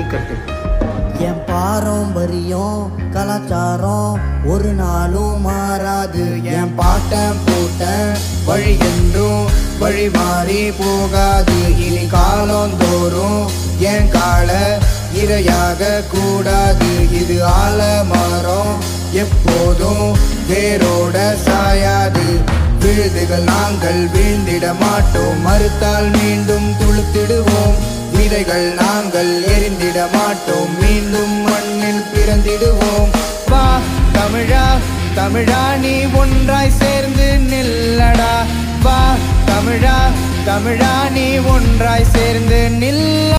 ஜல்லிக்கட்டு என் பாரம்பரியம் கலாச்சாரம் ஒரு நாளும் மாறாது என் பாட்டன் பூட்டன் வழி என்றும் வழி மாறி போகாது இனி காலந்தோறும் என் கால இரையாக கூடாது இது ஆலமரம் எப்போதும் வேரோட சாயாது விழுதுகள் நாங்கள் வீழ்ந்திட மாட்டோம் மறுத்தால் மீண்டும் துளுத்திடுவோம் விதைகள் நாங்கள் எரிந்திட மாட்டோம் மீண்டும் மண்ணில் பிறந்திடுவோம் வா தமிழா தமிழா நீ ஒன்றாய் சேர்ந்து நில்லடா வா தமிழா தமிழா நீ ஒன்றாய் சேர்ந்து நில்ல